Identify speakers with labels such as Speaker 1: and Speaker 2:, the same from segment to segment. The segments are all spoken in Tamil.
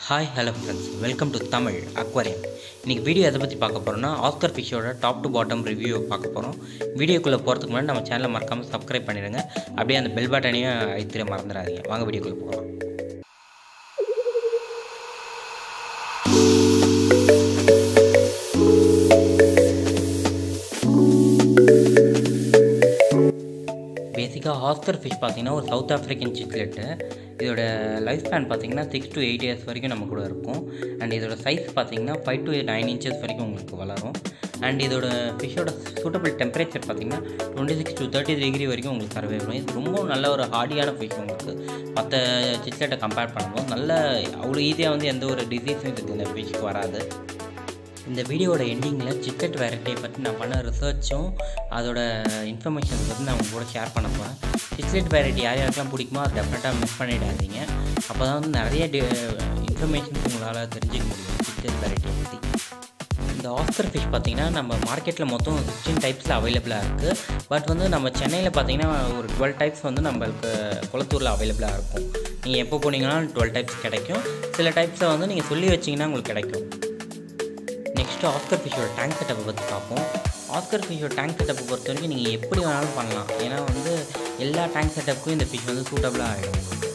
Speaker 1: hi hello friends welcome to Tamil aquarium இன்றைக்கி வீடியோ எதை பற்றி பார்க்க போகிறோம்னா ஆஸ்கர் ஃபிஷ்ஷோட டாப் டு பாட்டம் ரிவ்யூ பார்க்க போகிறோம் வீடியோக்குள்ளே போகிறதுக்கு முன்னாடி நம்ம சேனலை மறக்காமல் சப்ஸ்கிரைப் பண்ணிடுங்க அப்படியே அந்த பெல் பட்டனையும் அழுத்திட மறந்துடாதீங்க வாங்க வீடியோக்குள்ளே போகலாம் பேசிக்காக ஆஸ்கர் ஃபிஷ் பார்த்தீங்கன்னா ஒரு சவுத் ஆஃப்ரிக்கன் சிக்லெட்டு இதோட லைஃப் ஸ்பேன் பார்த்தீங்கன்னா சிக்ஸ் to எயிட் இயர்ஸ் வரைக்கும் நம்ம கூட இருக்கும் அண்ட் இதோட சைஸ் பார்த்தீங்கன்னா ஃபைவ் to நைன் இன்ச்சஸ் வரைக்கும் உங்களுக்கு வளரும் அண்ட் இதோட ஃபிஷ்ஷோட சூட்டபிள் டெம்பரேச்சர் பார்த்தீங்கன்னா twenty six to thirty degree வரைக்கும் உங்களுக்கு சர்வே வரும் இது ரொம்ப நல்ல ஒரு ஹார்டியான ஃபிஷ் உங்களுக்கு மற்ற சிக்லெட்டை கம்பேர் பண்ணும்போது நல்ல அவ்வளோ ஈஸியாக வந்து எந்த ஒரு டிசீஸும் இதுக்கு இந்த ஃபிஷ்க்கு வராது இந்த வீடியோவோட எண்டிங்கில் சிக்கெட் வெரைட்டியை பற்றி நான் பண்ண ரிசர்ச்சும் அதோட இன்ஃபர்மேஷன்ஸ் பற்றி நான் உங்க கூட ஷேர் பண்ண போகிறேன் சிக்லெட் வெரைட்டி யார் யாருக்கெல்லாம் பிடிக்குமோ அதை டெஃபினட்டாக மிஸ் பண்ணிடாதீங்க அப்போ தான் வந்து நிறைய இன்ஃபர்மேஷன்ஸ் உங்களால் தெரிஞ்சுக்க முடியும் சிக்லெட் வெரைட்டியை பற்றி இந்த ஆஸ்கர் ஃபிஷ் பார்த்தீங்கன்னா நம்ம மார்க்கெட்டில் மொத்தம் சிக்ஸ்டீன் டைப்ஸில் அவைலபிளாக இருக்குது பட் வந்து நம்ம சென்னையில் பார்த்தீங்கன்னா ஒரு டுவெல் டைப்ஸ் வந்து நம்மளுக்கு குளத்தூரில் அவைலபிளாக இருக்கும் நீங்கள் எப்போ போனீங்கன்னா டுவெல் டைப்ஸ் கிடைக்கும் சில டைப்ஸை வந்து நீங்கள் சொல்லி வச்சிங்கன்னா உங்களுக்கு கிடைக்கும் நெக்ஸ்ட்டு ஆஸ்கர் ஃபிஷ்ஷோட டேங்க் செட்டப்பை பற்றி பார்ப்போம் ஆஸ்கர் ஃபிஷ்ஷோட டேங்க் செட்டப்பை பொறுத்த வரைக்கும் நீங்கள் எப்படி வேணாலும் பண்ணலாம் ஏன்னா வந்து எல்லா டேங்க் செட்டப்புக்கும் இந்த ஃபிஷ் வந்து சூட்டபுளாக ஆகிடும் உங்களுக்கு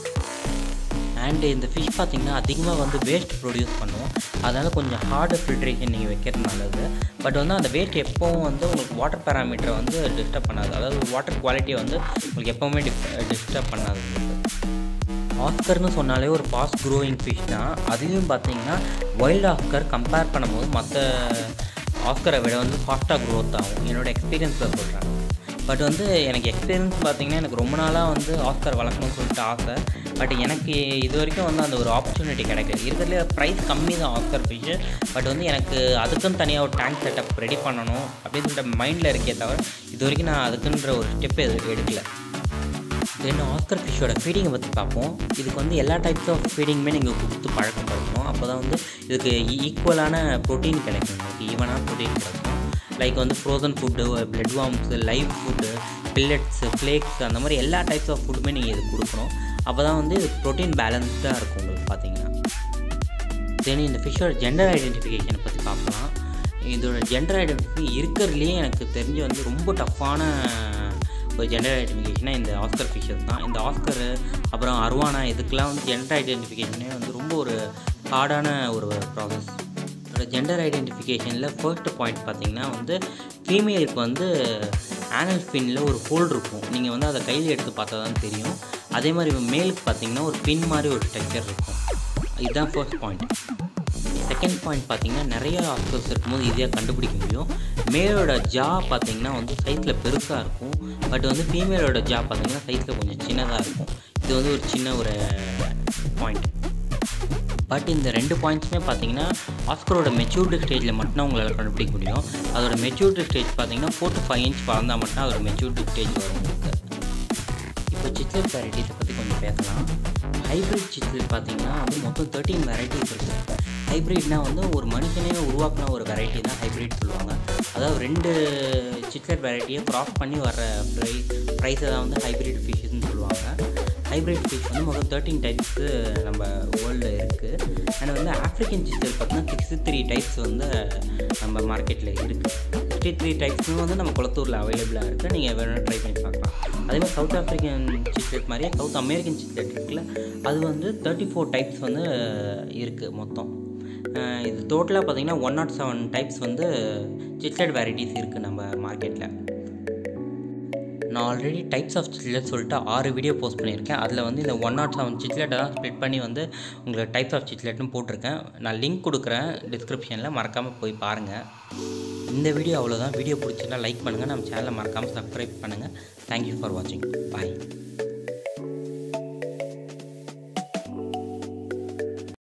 Speaker 1: அண்டு இந்த ஃபிஷ் பார்த்திங்கன்னா அதிகமாக வந்து வேஸ்ட் ப்ரொடியூஸ் பண்ணும் அதனால் கொஞ்சம் ஹார்டு ஃபில்ட்ரேஷன் நீங்கள் வைக்கிறது நல்லது பட் வந்து அந்த வேஸ்ட் எப்போவும் வந்து உங்களுக்கு வாட்டர் பேராமீட்டரை வந்து டிஸ்டர்ப் பண்ணாது அதாவது வாட்டர் குவாலிட்டியை வந்து உங்களுக்கு எப்போவுமே டிஸ்டர்ப் பண்ணாது உங்களுக்கு ஆஸ்கர்னு சொன்னாலே ஒரு ஃபாஸ்ட் க்ரோயிங் ஃபிஷ் தான் அதுலேயும் பார்த்தீங்கன்னா வைல்டு ஆஸ்கர் கம்பேர் பண்ணும்போது மற்ற ஆஸ்கரை விட வந்து ஃபாஸ்ட்டாக க்ரோத் ஆகும் என்னோடய எக்ஸ்பீரியன்ஸில் சொல்கிறேன் பட் வந்து எனக்கு எக்ஸ்பீரியன்ஸ் பார்த்தீங்கன்னா எனக்கு ரொம்ப நாளாக வந்து ஆஸ்கர் வளர்க்கணும்னு சொல்லிட்டு ஆசை பட் எனக்கு இது வரைக்கும் வந்து அந்த ஒரு ஆப்பர்ச்சுனிட்டி கிடைக்கல இருக்கிறதுல ப்ரைஸ் கம்மி தான் ஆஸ்கர் ஃபிஷ்ஷு பட் வந்து எனக்கு அதுக்குன்னு தனியாக ஒரு டேங்க் செட்டப் ரெடி பண்ணணும் அப்படின்னு சொல்லிட்டு மைண்டில் இருக்கே தவிர இது வரைக்கும் நான் அதுக்குன்ற ஒரு ஸ்டெப் எது எடுக்கல தென் ஆஸ்கர் ஃபிஷ்ஷோட ஃபீடிங்கை பற்றி பார்ப்போம் இதுக்கு வந்து எல்லா டைப்ஸ் ஆஃப் ஃபீடிங்குமே நீங்கள் கொடுத்து பழக்கம் படுத்தணும் அப்போ தான் வந்து இதுக்கு ஈக்குவலான ப்ரோட்டீன் கிடைக்கும் உங்களுக்கு ஈவனான ப்ரோட்டீன் கிடைக்கும் லைக் வந்து frozen food blood worms live food pellets flakes அந்த மாதிரி எல்லா டைப்ஸ் ஆஃப் ஃபுட்டுமே நீங்கள் இது கொடுக்கணும் அப்போ தான் வந்து இது ப்ரோட்டீன் பேலன்ஸ்டாக இருக்கும் உங்களுக்கு பார்த்தீங்கன்னா தென் இந்த ஃபிஷ்ஷோட ஜெண்டர் ஐடென்டிஃபிகேஷனை பற்றி பார்க்கலாம் இதோட ஜெண்டர் ஐடென்டிஃபி இருக்கிறதுலேயே எனக்கு தெரிஞ்சு வந்து ரொம்ப டஃப்பான ஒரு ஜெண்டர் ஐடென்டிஃபிகேஷனாக இந்த ஆஸ்கர் ஃபிஷஸ் தான் இந்த ஆஸ்கரு அப்புறம் அருவானா இதுக்கெலாம் வந்து ஜெண்டர் ஐடென்டிஃபிகேஷனே வந்து ரொம்ப ஒரு ஹார்டான ஒரு ப்ராசஸ் இதோட ஜெண்டர் ஐடென்டிஃபிகேஷனில் ஃபர்ஸ்ட் பாயிண்ட் பார்த்தீங்கன்னா வந்து ஃபீமேலுக்கு வந்து ஆனல் ஃபின்னில் ஒரு ஹோல் இருக்கும் நீங்கள் வந்து அதை கையில் எடுத்து பார்த்தா தான் தெரியும் அதே மாதிரி மேலுக்கு பார்த்தீங்கன்னா ஒரு பின் மாதிரி ஒரு ஸ்ட்ரக்சர் இருக்கும் இதுதான் ஃபர்ஸ்ட் பாயிண்ட் செகண்ட் பாயிண்ட் பார்த்தீங்கன்னா நிறைய ஆஸ்கர்ஸ் இருக்கும்போது ஈஸியாக கண்டுபிடிக்க முடியும் மேலோட ஜா பார்த்தீங்கன்னா வந்து சைஸில் பெருசாக இருக்கும் பட் வந்து ஃபீமேலோட ஜா பார்த்தீங்கன்னா சைஸில் கொஞ்சம் சின்னதாக இருக்கும் இது வந்து ஒரு சின்ன ஒரு பாயிண்ட் பட் இந்த ரெண்டு பாயிண்ட்ஸுமே பார்த்தீங்கன்னா ஆஸ்கரோட மெச்சூர்டு ஸ்டேஜில் மட்டும் உங்களால் கண்டுபிடிக்க முடியும் அதோட மெச்சூர்டு ஸ்டேஜ் பார்த்தீங்கன்னா ஃபோர் டு ஃபைவ் இன்ச் வளர்ந்தால் மட்டும் அதோட மெச்சூர்டு ஸ்டேஜ் வரும் உங்களுக்கு இப்போ சிக்லெட் வெரைட்டிஸை பற்றி கொஞ்சம் பேசலாம் ஹைப்ரிட் சிக்லெட் பார்த்தீங்கன்னா வந்து மொத்தம் தேர்ட்டீன் வெரைட்டிஸ் இருக்குது ஹைப்ரிட்னால் வந்து ஒரு மனுஷனே உருவாக்கின ஒரு வெரைட்டி தான் ஹைப்ரிட் சொல்லுவாங்க அதாவது ரெண்டு சிக்லெட் வெரைட்டியை க்ராஸ் பண்ணி வர ப்ரை ப்ரைஸை தான் வந்து ஹைப்ரிட் ஃபிஷ்ஷஸ்ன்னு சொல்லுவாங்க ஹைப்ரிட் ஃபிஷ் வந்து மொத்தம் தேர்ட்டின் டைப்ஸு நம்ம வேர்ல்டில் இருக்குது அண்ட் வந்து ஆஃப்ரிக்கன் சிக்கல் பார்த்தீங்கன்னா சிக்ஸ்டி த்ரீ டைப்ஸ் வந்து நம்ம மார்க்கெட்டில் இருக்குது சிக்ஸ்டி த்ரீ டைப்ஸும் வந்து நம்ம குளத்தூரில் அவைலபிளாக இருக்குது நீங்கள் வேணும் ட்ரை பண்ணி பார்க்கலாம் அதே மாதிரி சவுத் ஆஃப்ரிக்கன் சிக்லெட் மாதிரியே சவுத் அமெரிக்கன் சிக்லெட் இருக்குல்ல அது வந்து தேர்ட்டி ஃபோர் டைப்ஸ் வந்து இருக்குது மொத்தம் இது டோட்டலாக பார்த்தீங்கன்னா ஒன் நாட் செவன் டைப்ஸ் வந்து சிக்லெட் வெரைட்டிஸ் இருக்குது நம்ம மார்க்கெட்டில் நான் ஆல்ரெடி டைப்ஸ் ஆஃப் சிட்லெட் சொல்லிட்டு ஆறு வீடியோ போஸ்ட் பண்ணியிருக்கேன் அதில் வந்து இந்த ஒன் நாட் செவன் சிட்லெட்டை தான் ஸ்ப்ளிட் பண்ணி வந்து உங்களுக்கு டைப்ஸ் ஆஃப் சிட்லெட்னு போட்டிருக்கேன் நான் லிங்க் கொடுக்குறேன் டிஸ்கிரிப்ஷனில் மறக்காமல் போய் பாருங்கள் இந்த வீடியோ அவ்வளோதான் வீடியோ பிடிச்சிருந்தா லைக் பண்ணுங்கள் நம்ம சேனலை மறக்காமல் சப்ஸ்கிரைப் பண்ணுங்கள் தேங்க்யூ ஃபார் வாட்சிங் பாய்